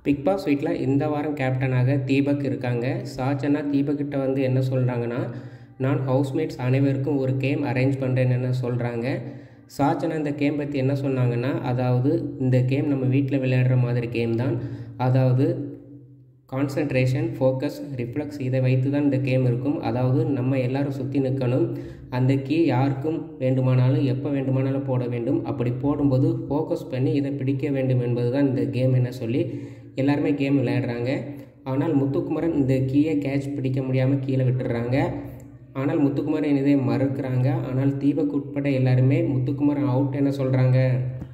big pass வீட்டில் இந்த வாரம் கேப்டனாக தீபக் இருக்காங்க சாச்சனா தீபக்கிட்ட வந்து என்ன சொல்கிறாங்கன்னா நான் ஹவுஸ்மேட்ஸ் அனைவருக்கும் ஒரு கேம் அரேஞ்ச் பண்ணுறேன்னு என்ன சொல்கிறாங்க சாச்சனா இந்த கேம் பற்றி என்ன சொன்னாங்கன்னா அதாவது இந்த கேம் நம்ம வீட்டில் விளையாடுற மாதிரி கேம் தான் அதாவது கான்சன்ட்ரேஷன் ஃபோக்கஸ் ரிஃப்ளெக்ஸ் இதை வைத்து தான் இந்த கேம் இருக்கும் அதாவது நம்ம எல்லாரும் சுற்றி நிற்கணும் அந்த கீ யாருக்கும் வேண்டுமானாலும் எப்போ வேண்டுமானாலும் போட வேண்டும் அப்படி போடும்போது ஃபோக்கஸ் பண்ணி இதை பிடிக்க வேண்டும் என்பது தான் இந்த கேம் என்ன சொல்லி எல்லாருமே கேம் விளையாடுறாங்க ஆனால் முத்துக்குமரன் இந்த கீயை கேட்ச் பிடிக்க முடியாமல் கீழே விட்டுடுறாங்க ஆனால் முத்துக்குமரன் இதை மறுக்கிறாங்க ஆனால் தீபக் உட்பட எல்லாருமே முத்துக்குமரன் அவுட் என்ன சொல்கிறாங்க